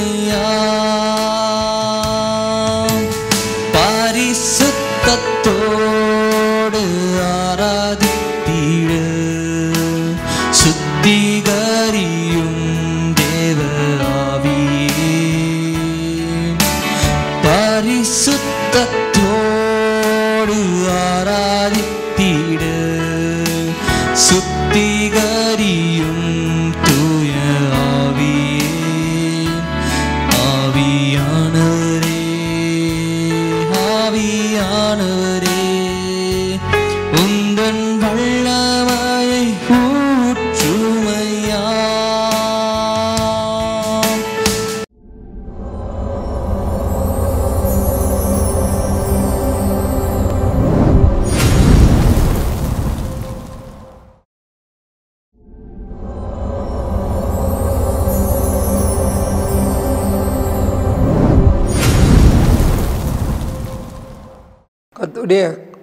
ஊற்றுமையா பரிசுத்தத்தோடு ஆராதித்திட சுத்திகரியும் தேவ ஆவியே பரிசுத்தத்தோடு ஆராதித்திட சுத்திகரியும் தூய ஆவியே ஆவியானவரே ஆவியானவரே உந்தன் வல்லமையை ஊற்றுமையா கர்த்தருடைய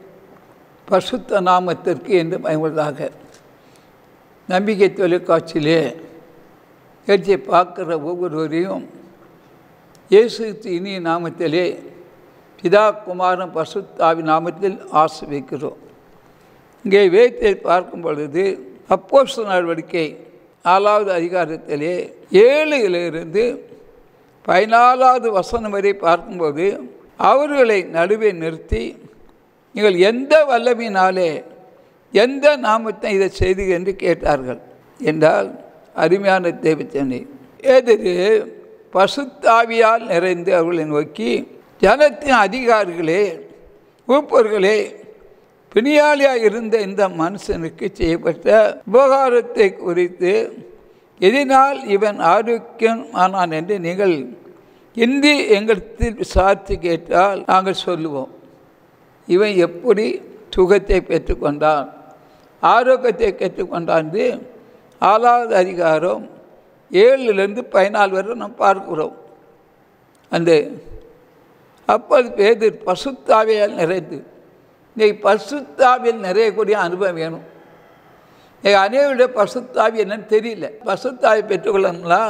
பசுத்த நாமத்திற்கு என்று பயன்படுதாக நம்பிக்கை தொலைக்காட்சியிலே நிகழ்ச்சியை பார்க்குற ஒவ்வொருவரையும் இயேசு கிறிஸ்து இனிய நாமத்திலே பிதா குமாரன் பசுத்தாவி நாமத்தில் ஆசிர்விக்கிறோம் இங்கே வேதத்தை பார்க்கும் பொழுது அப்போஸ்தல நடவடிக்கை நாலாவது அதிகாரத்திலே ஏழுகளிலிருந்து பதினாலாவது வசனம் வரை பார்க்கும்போது அவர்களை நடுவே நிறுத்தி நீங்கள் எந்த வல்லமையினாலே எந்த நாமத்தை இதை செய்து என்று கேட்டார்கள் என்றால் அருமையான தேவச்சனை எதிரு பசுத்தாவியால் நிறைந்து அவர்களை நோக்கி ஜனத்தின் அதிகாரிகளே ஊப்பர்களே பிணியாளியாக இருந்த இந்த மனுஷனுக்கு செய்யப்பட்ட உபகாரத்தை குறித்து எதனால் இவன் ஆரோக்கியம் ஆனான் என்று நீங்கள் இந்தி எங்களிடத்தில் விசாரித்து கேட்டால் நாங்கள் சொல்லுவோம் இவன் எப்படி சுகத்தை பெற்றுக்கொண்டான் ஆரோக்கியத்தை பெற்றுக்கொண்டான் என்று ஆறாவது அதிகாரம் ஏழுலேருந்து பதினாலு வரை நாம் பார்க்கிறோம் அந்த அப்போது பேதர் பசுத்தாவியால் நிறைந்து இன்னைக்கு பசுத்தாவியில் நிறையக்கூடிய அனுபவம் வேணும் இன்னைக்கு அநேகருடைய பசுத்தாவி என்னன்னு தெரியல பசுத்தாவி பெற்றுக்கொள்ளணும்னா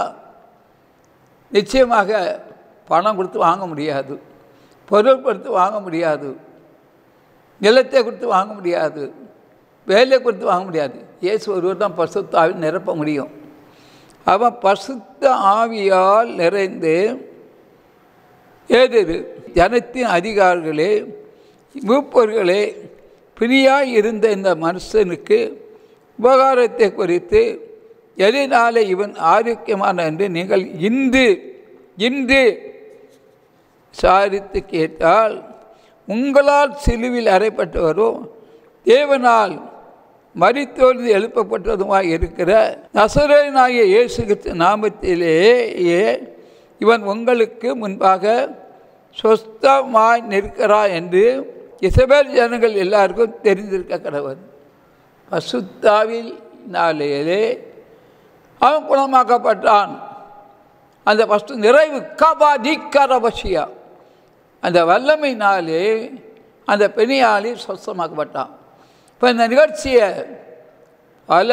நிச்சயமாக பணம் கொடுத்து வாங்க முடியாது பொருள் கொடுத்து வாங்க முடியாது நிலத்தை கொடுத்து வாங்க முடியாது வேலை கொடுத்து வாங்க முடியாது இயேசு ஒருவர் தான் பசுத்த ஆவி நிரப்ப முடியும் அவன் பசுத்த ஆவியால் நிறைந்து ஏதெரு ஜனத்தின் அதிகாரிகளே மூப்பர்களே பிரியாய் இருந்த இந்த மனுஷனுக்கு உபகாரத்தை குறித்து எதனால இவன் ஆரோக்கியமான என்று நீங்கள் இன்று இன்று விசாரித்து கேட்டால் உங்களால் சிலுவில் அறைப்பட்டவரோ தேவனால் மரித்தோர்ந்து எழுப்பப்பட்டதுமாய் இருக்கிற நசரேனாகிய இயேசு கிறிஸ்து நாமத்திலேயே இவன் உங்களுக்கு முன்பாக சொஸ்தமாய் நிற்கிறா என்று இசபேல் ஜனங்கள் எல்லாருக்கும் தெரிந்திருக்க கடவுள் பசுத்தாவினாலேயே அவன் குணமாக்கப்பட்டான் அந்த ஃபஸ்ட்டு நிறைவு கபா தீக்கரபசியா அந்த வல்லமையினாலே அந்த பெணியாளி சொஸ்தமாக்கப்பட்டான் இப்போ இந்த நிகழ்ச்சியை பல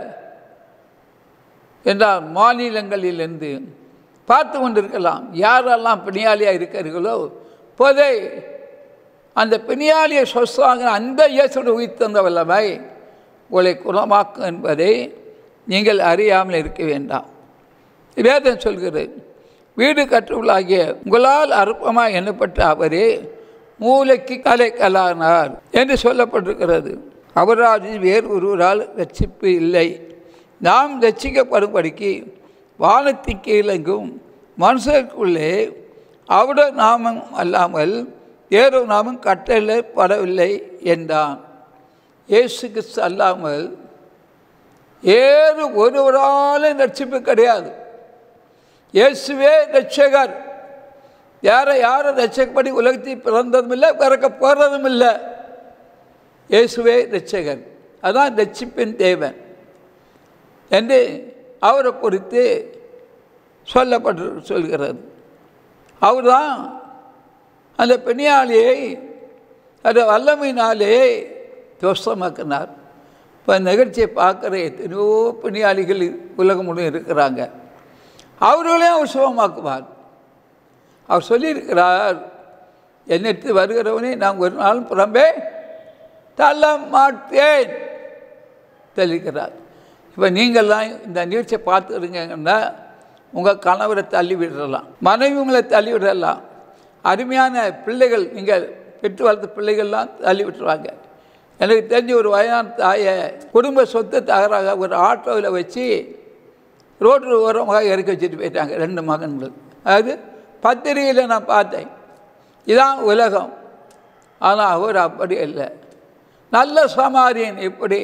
என்றால் மாநிலங்களிலிருந்து பார்த்து கொண்டிருக்கலாம் யாரெல்லாம் பிணியாளியாக இருக்கிறீர்களோ இப்போதே அந்த பிணியாளியை சொஸ்தாக அந்த இயேசுடைய உயிர் தந்த வல்லமை உங்களை குணமாக்கும் என்பதை நீங்கள் அறியாமல் இருக்க வேண்டாம் வேதம் சொல்கிறது வீடு கற்றுள்ளாகிய உங்களால் அற்பமாக எண்ணப்பட்ட அவரே மூளைக்கு கலை கலானார் என்று சொல்லப்பட்டிருக்கிறது அவராது வேறு ஒருவரால் ரட்சிப்பு இல்லை நாம் ரட்சிக்கப்படும்படிக்கு வானத்தின் கீழெங்கும் மனுஷருக்குள்ளே அவருடைய நாமம் அல்லாமல் வேறு நாமம் கட்டளப்படவில்லை என்றான் இயேசு கிறிஸ்து அல்லாமல் ஏறு ஒருவராலும் ரட்சிப்பு கிடையாது இயேசுவே ரட்சகர் யாரை யாரும் ரட்சகப்படி உலகத்தில் பிறந்ததும் இல்லை பிறக்க போகிறதும் இல்லை இயேசுவே ரட்சகர் அதான் ரட்சிப்பின் தேவன் என்று அவரை குறித்து சொல்லப்பட்டு சொல்கிறது அவர் தான் அந்த பெண்ணியாளியை அந்த வல்லமையினாலே தோஷமாக்கினார் இப்போ நிகழ்ச்சியை பார்க்குற எத்தனையோ பெண்ணியாளிகள் உலகம் முழுவதும் இருக்கிறாங்க அவர்களையும் அவர் சுகமாக்குவார் அவர் சொல்லியிருக்கிறார் என்னிடத்து வருகிறவனை நான் ஒரு நாள் புறம்பே தள்ள மாட்டேன் தெளிக்கிறார் இப்போ நீங்கள்லாம் இந்த நிகழ்ச்சியை பார்த்துருங்கன்னா உங்கள் கணவரை தள்ளி விடலாம் மனைவி உங்களை தள்ளி விடலாம் அருமையான பிள்ளைகள் நீங்கள் பெற்று வளர்த்த பிள்ளைகள்லாம் தள்ளி விட்டுருவாங்க எனக்கு தெரிஞ்ச ஒரு வயதான தாயை குடும்ப சொத்து தகராக ஒரு ஆட்டோவில் வச்சு ரோட்டு ஓரமாக இறக்கி வச்சுட்டு போயிட்டாங்க ரெண்டு மகன்கள் அது பத்திரிகையில் நான் பார்த்தேன் இதான் உலகம் ஆனால் அவர் அப்படி இல்லை நல்ல சமாரியன் எப்படி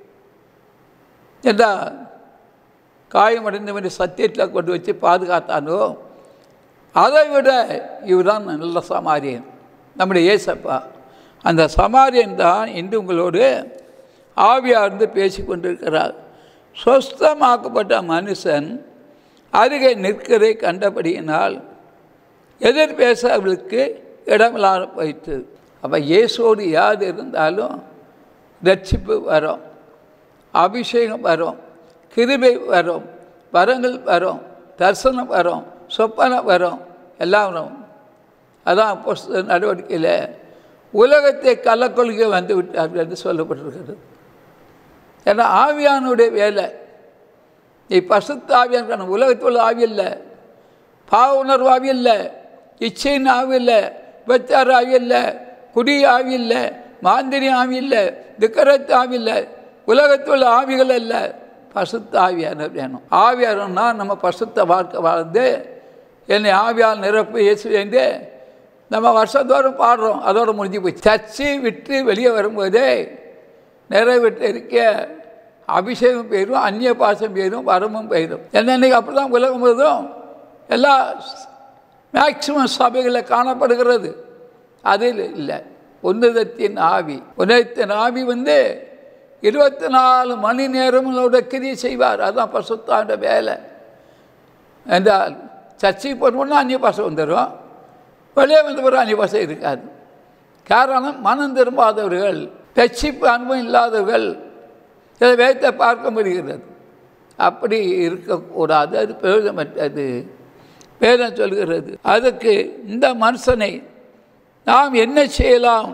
என்றால் காயமடைந்தவனை சத்தியத்தில் கொண்டு வச்சு பாதுகாத்தானோ அதை விட இவர்தான் நல்ல சமாரியன் நம்முடைய ஏசப்பா அந்த சமாரியன் தான் இன்று உங்களோடு ஆவியார்ந்து பேசி கொண்டிருக்கிறார் சொஸ்தமாக்கப்பட்ட மனுஷன் அருகே நிற்கிறதை கண்டபடியினால் எதிர் பேச அவளுக்கு இடமில்லாத போயிற்று அப்போ இயேசோடு யாது இருந்தாலும் ரட்சிப்பு வரும் அபிஷேகம் வரும் கிருபை வரும் வரங்கள் வரும் தரிசனம் வரும் சொப்பனம் வரும் எல்லாம் வரும் அதான் அப்போ நடவடிக்கையில் உலகத்தை கள்ளக்கொள்கை வந்து விட்டார்கள் என்று சொல்லப்பட்டிருக்கிறது ஏன்னா ஆவியானுடைய வேலை நீ பசுத்த ஆவியான உலகத்தில் ஆவி இல்லை பாவ உணர்வு ஆவி இல்லை இச்சையின் ஆவி இல்லை விபச்சார ஆவி இல்லை குடி ஆவி இல்லை மாந்திரி ஆவி இல்லை திக்கரத்து ஆவி இல்லை உலகத்தில் ஆவிகள் இல்லை பசுத்த ஆவியான வேணும் ஆவியாரம்னா நம்ம பசுத்த வாழ்க்கை வாழ்ந்து என்னை ஆவியால் நிரப்பு இயேசு வேண்டு நம்ம வருஷந்தோறும் பாடுறோம் அதோட முடிஞ்சு போய் சர்ச்சை விட்டு வெளியே வரும்போதே நிறைவேற்ற இருக்க அபிஷேகம் பெயரும் அந்நிய பாசம் பெயரும் வரமும் பெயரும் என்னன்னைக்கு அப்படி தான் உலகம் முழுதும் எல்லா மேக்சிமம் சபைகளில் காணப்படுகிறது அதில் இல்லை உன்னதத்தின் ஆவி உன்னதத்தின் ஆவி வந்து இருபத்தி நாலு மணி நேரங்களோட கிரியை செய்வார் அதுதான் பசுத்தாண்ட வேலை என்றால் சர்ச்சைக்கு போனோம்னா அந்நிய பாசம் வந்துடும் வெளியே வந்த பிறகு அந்நிய பாசம் இருக்காது காரணம் மனம் திரும்பாதவர்கள் ரட்சிப்பு அனுபவம் இல்லாதவர்கள் இதை வேத்தை பார்க்க முடிகிறது அப்படி இருக்கக்கூடாது அது பிரயோஜனமற்றது வேதம் சொல்கிறது அதுக்கு இந்த மனுஷனை நாம் என்ன செய்யலாம்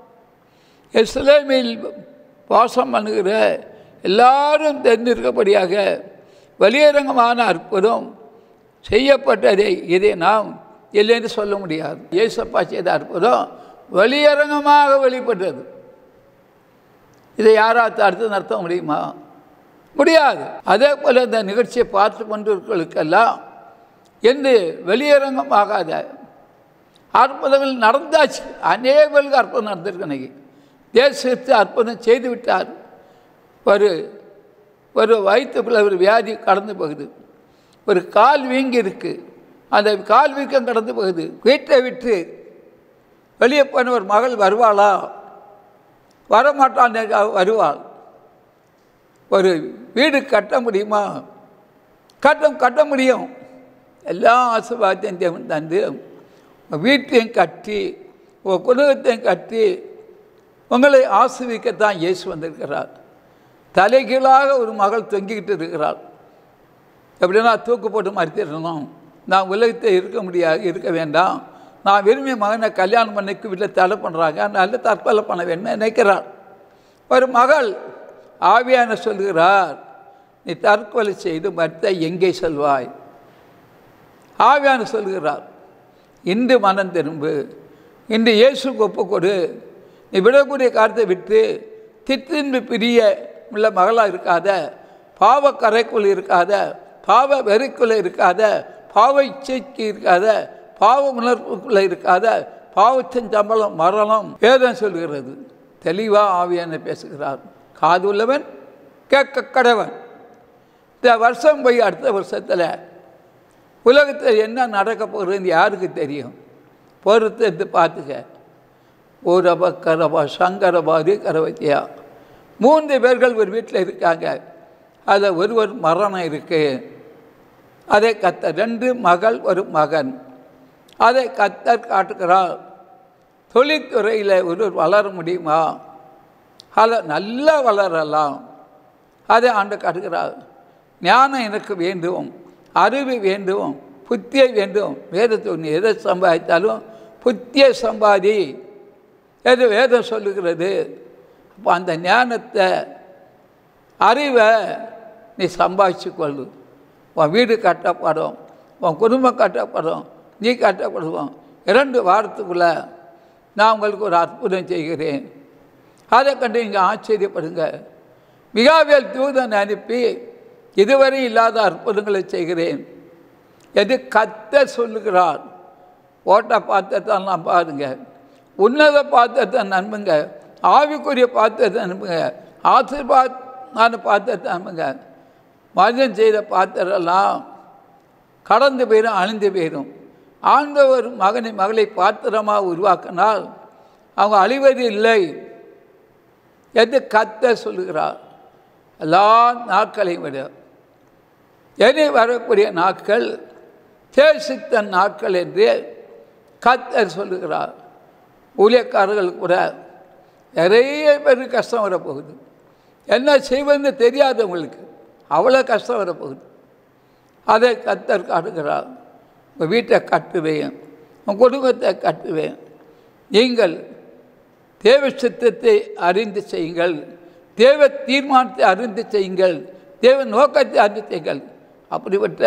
இஸ்லாமில் வாசம் பண்ணுகிற எல்லாரும் தெரிந்திருக்கபடியாக வெளியரங்கமான அற்புதம் செய்யப்பட்டதை இதை நாம் இல்லைன்னு சொல்ல முடியாது இயேசப்பா செய்த அற்புதம் வெளியரங்கமாக வெளிப்பட்டது இதை யாராவது அடுத்து நடத்த முடியுமா முடியாது அதே போல் இந்த நிகழ்ச்சியை பார்த்து கொண்டிருக்கிறவர்களுக்கெல்லாம் என்று வெளியரங்கமாகாத அற்புதங்கள் நடந்தாச்சு அநேகர்களுக்கு அற்புதம் நடந்திருக்கு அன்னைக்கு தேசத்து அற்புதம் செய்து விட்டார் ஒரு ஒரு வயிற்றுக்குள்ள ஒரு வியாதி கடந்து போகுது ஒரு கால் வீங்கி இருக்கு அந்த கால் வீக்கம் கடந்து போகுது வீட்டை விட்டு வெளியே போன ஒரு மகள் வருவாளா வரமாட்டான் வருவாள் ஒரு வீடு கட்ட முடியுமா கட்ட கட்ட முடியும் எல்லா ஆசீர்வாதத்தையும் தேவன் தந்து உங்கள் வீட்டையும் கட்டி உங்கள் குடும்பத்தையும் கட்டி உங்களை ஆசிர்விக்கத்தான் இயேசு வந்திருக்கிறார் தலைகீழாக ஒரு மகள் தொங்கிக்கிட்டு இருக்கிறாள் எப்படின்னா தூக்கு போட்டு மறுத்திடணும் நான் உலகத்தை இருக்க முடியாது இருக்க வேண்டாம் நான் விரும்பிய மகனை கல்யாணம் பண்ணிக்கு வீட்டில் தடை பண்ணுறாங்க நல்ல தற்கொலை பண்ண வேண்டும் நினைக்கிறாள் ஒரு மகள் ஆவியான சொல்கிறார் நீ தற்கொலை செய்து மறுத்த எங்கே செல்வாய் ஆவியான சொல்கிறார் இன்று மனம் திரும்பு இன்று இயேசு ஒப்பு கொடு நீ விடக்கூடிய காரத்தை விட்டு தித்தின்பு பிரிய உள்ள மகளாக இருக்காத பாவ கரைக்குள் இருக்காத பாவ வெறிக்குள்ளே இருக்காத பாவ இச்சைக்கு இருக்காத பாவ உணர்வுக்குள்ளே இருக்காத பாவத்தின் சம்பளம் மரணம் வேதம் சொல்கிறது தெளிவாக ஆவியான பேசுகிறார் காது உள்ளவன் கேட்க கடவன் இந்த வருஷம் போய் அடுத்த வருஷத்தில் உலகத்தில் என்ன நடக்க போகிறதுன்னு யாருக்கு தெரியும் பொறுத்து எடுத்து பார்த்துக்க ஊரப கரபா சங்கரபாதி கரவத்தியா மூன்று பேர்கள் ஒரு வீட்டில் இருக்காங்க அதில் ஒருவர் மரணம் இருக்கு அதை கத்த ரெண்டு மகள் ஒரு மகன் அதை கத்தர் காட்டுகிறார் தொழில்துறையில் ஒருவர் வளர முடியுமா அதை நல்லா வளரலாம் அதை ஆண்டு காட்டுகிறார் ஞானம் எனக்கு வேண்டும் அறிவு வேண்டும் புத்தியை வேண்டும் வேதத்தை நீ எதை சம்பாதித்தாலும் புத்தியை சம்பாதி எது வேதம் சொல்லுகிறது அப்போ அந்த ஞானத்தை அறிவை நீ சம்பாதிச்சு கொள்ளு உன் வீடு கட்டப்படும் உன் குடும்பம் கட்டப்படும் நீ கட்டப்படுவோம் இரண்டு வாரத்துக்குள்ள நான் உங்களுக்கு ஒரு அற்புதம் செய்கிறேன் அதை கண்டு இங்கே ஆச்சரியப்படுங்க மிகாவேல் தூதன் அனுப்பி இதுவரை இல்லாத அற்புதங்களை செய்கிறேன் எது கத்த சொல்லுகிறார் ஓட்ட பாத்திரத்தை நான் பாருங்க உன்னத பாத்திரத்தை நம்புங்க ஆவிக்குரிய பாத்திரத்தை நம்புங்க ஆசீர்வாதான பாத்திரத்தை நம்புங்க மனிதன் செய்த பாத்திரம்லாம் கடந்து போயிடும் அழிந்து போயிடும் ஆண்டவர் மகனை மகளை பாத்திரமாக உருவாக்கினால் அவங்க அழிவது இல்லை என்று கத்த சொல்லுகிறார் எல்லா நாட்களையும் விட இனி வரக்கூடிய நாட்கள் தேசித்த நாட்கள் என்று கத்தர் சொல்லுகிறார் ஊழியக்காரர்கள் கூட நிறைய பேருக்கு கஷ்டம் வரப்போகுது என்ன செய்வதுன்னு தெரியாது உங்களுக்கு அவ்வளோ கஷ்டம் வரப்போகுது அதை கத்தர் காட்டுகிறார் உங்கள் வீட்டை கட்டுவேன் உங்கள் குடும்பத்தை கட்டுவேன் நீங்கள் தேவ சித்தத்தை அறிந்து செய்யுங்கள் தேவ தீர்மானத்தை அறிந்து செய்யுங்கள் தேவ நோக்கத்தை அறிந்து செய்யுங்கள் அப்படிப்பட்ட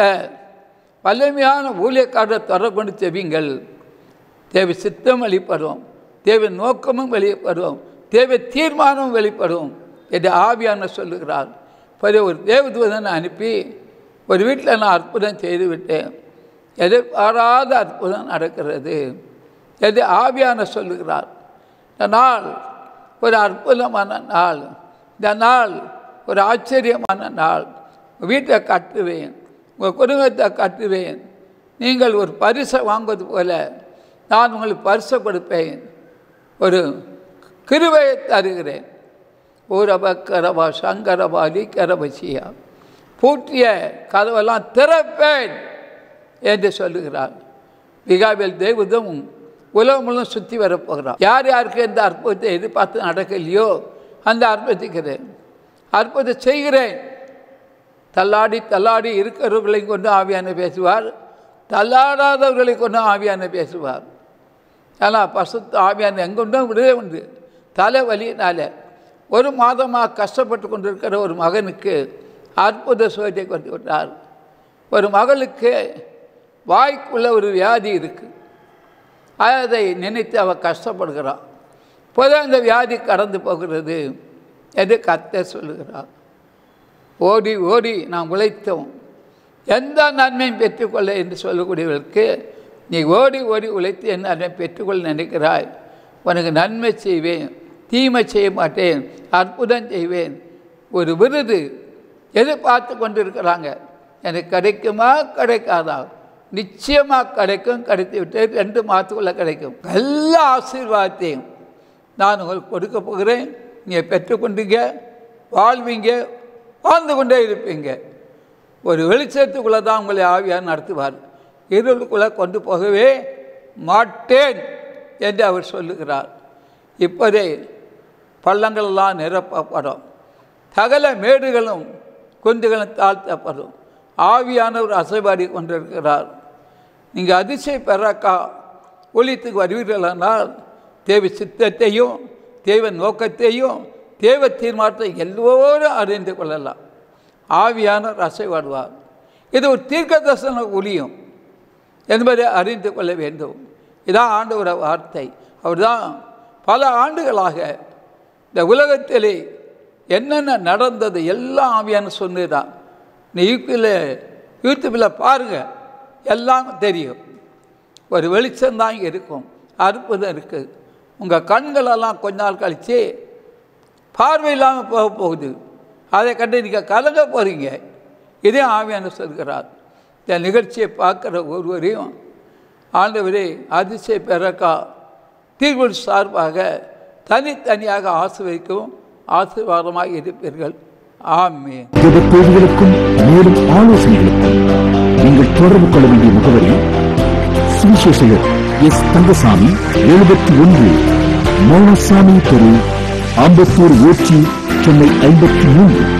வலிமையான ஊழியக்காரர் தொடர்பு செவிங்கள் தேவ சித்தம் வெளிப்படும் தேவ நோக்கமும் வெளிப்படும் தேவ தீர்மானமும் வெளிப்படும் என்று ஆவியான சொல்லுகிறார் பிறகு ஒரு தேவதூதனை அனுப்பி ஒரு வீட்டில் நான் அற்புதம் செய்து விட்டேன் எதிர்பாராத அற்புதம் நடக்கிறது எது ஆவியான சொல்லுகிறார் இந்த நாள் ஒரு அற்புதமான நாள் இந்த நாள் ஒரு ஆச்சரியமான நாள் உங்கள் வீட்டை கட்டுவேன் உங்கள் குடும்பத்தை கட்டுவேன் நீங்கள் ஒரு பரிசை வாங்குவது போல நான் உங்களுக்கு பரிசை கொடுப்பேன் ஒரு கிருவையை தருகிறேன் ஊரப கரபா சங்கரபா கரபசியா பூட்டிய கதவெல்லாம் திறப்பேன் என்று சொல்லுகிறார் மிகாவில் தேவதும் உலகம் முழுவதும் சுற்றி வரப்போகிறார் யார் யாருக்கு எந்த அற்புதத்தை எதிர்பார்த்து நடக்கலையோ அந்த அற்புதத்துக்கிறேன் அற்புதத்தை செய்கிறேன் தள்ளாடி தள்ளாடி இருக்கிறவர்களை கொண்டு ஆவியான பேசுவார் தள்ளாடாதவர்களை கொண்டு ஆவியான பேசுவார் ஆனால் பசுத்த ஆவியான எங்கொண்டும் விடவே உண்டு தலைவலியினால ஒரு மாதமாக கஷ்டப்பட்டு கொண்டிருக்கிற ஒரு மகனுக்கு அற்புத சுகத்தை கொண்டு விட்டார் ஒரு மகளுக்கு வாய்க்குள்ள ஒரு வியாதி இருக்குது அதை நினைத்து அவள் கஷ்டப்படுகிறாள் இப்போதான் அந்த வியாதி கடந்து போகிறது என்று கத்த சொல்லுகிறார் ஓடி ஓடி நாம் உழைத்தோம் எந்த நன்மையும் பெற்றுக்கொள்ள என்று சொல்லக்கூடியவர்களுக்கு நீ ஓடி ஓடி உழைத்து என் நன்மை பெற்றுக்கொள்ள நினைக்கிறாய் உனக்கு நன்மை செய்வேன் தீமை செய்ய மாட்டேன் அற்புதம் செய்வேன் ஒரு விருது எதிர்பார்த்து கொண்டு இருக்கிறாங்க எனக்கு கிடைக்குமா கிடைக்காதா நிச்சயமாக கிடைக்கும் கிடைத்து விட்டு ரெண்டு மாதத்துக்குள்ளே கிடைக்கும் எல்லா ஆசீர்வாதத்தையும் நான் உங்களுக்கு கொடுக்க போகிறேன் நீங்கள் பெற்றுக்கொண்டீங்க வாழ்வீங்க வாழ்ந்து கொண்டே இருப்பீங்க ஒரு வெளிச்சத்துக்குள்ளே தான் உங்களை ஆவியார் நடத்துவார் இருளுக்குள்ளே கொண்டு போகவே மாட்டேன் என்று அவர் சொல்லுகிறார் இப்போதே பள்ளங்களெல்லாம் நிரப்பப்படும் சகல மேடுகளும் குந்துகளும் தாழ்த்தப்படும் ஆவியானவர் அசைபாடி கொண்டிருக்கிறார் நீங்கள் அதிசய பெறாக்கா ஒழித்துக்கு வருவீர்களானால் தேவ சித்தத்தையும் தேவ நோக்கத்தையும் தேவ தீர்மானத்தை எல்லோரும் அறிந்து கொள்ளலாம் ஆவியானவர் அசைவாடுவார் இது ஒரு தீர்க்க தரிசன ஒளியும் என்பதை அறிந்து கொள்ள வேண்டும் இதான் ஆண்டவர வார்த்தை அவர்தான் பல ஆண்டுகளாக இந்த உலகத்திலே என்னென்ன நடந்தது எல்லாம் ஆவியான சொன்னதுதான் நீ யூடியூப்பில் யூடியூப்பில் பாருங்கள் எல்லாம் தெரியும் ஒரு வெளிச்சம்தான் இங்கே இருக்கும் அற்புதம் இருக்குது உங்கள் கண்களெல்லாம் கொஞ்ச நாள் கழித்து பார்வை இல்லாமல் போக போகுது அதை கண்டு நீங்கள் கலங்க போகிறீங்க இதே ஆவியான சொல்கிறார் இந்த நிகழ்ச்சியை பார்க்குற ஒருவரையும் ஆண்டவரே அதிசய பிறக்கா தீர்வு சார்பாக தனித்தனியாக ஆசிர்வதிக்கவும் ஆசீர்வாதமாக இருப்பீர்கள் ஆமே ஜெப தேவைகளுக்கும் மேலும் ஆலோசனைகளுக்கும் நீங்கள் தொடர்பு கொள்ள வேண்டிய முகவரி சுவிசேஷகர் எஸ் தங்கசாமி எழுபத்தி ஒன்று மௌனசாமி தெரு ஆம்பத்தூர் ஊர்ச்சி சென்னை ஐம்பத்தி மூன்று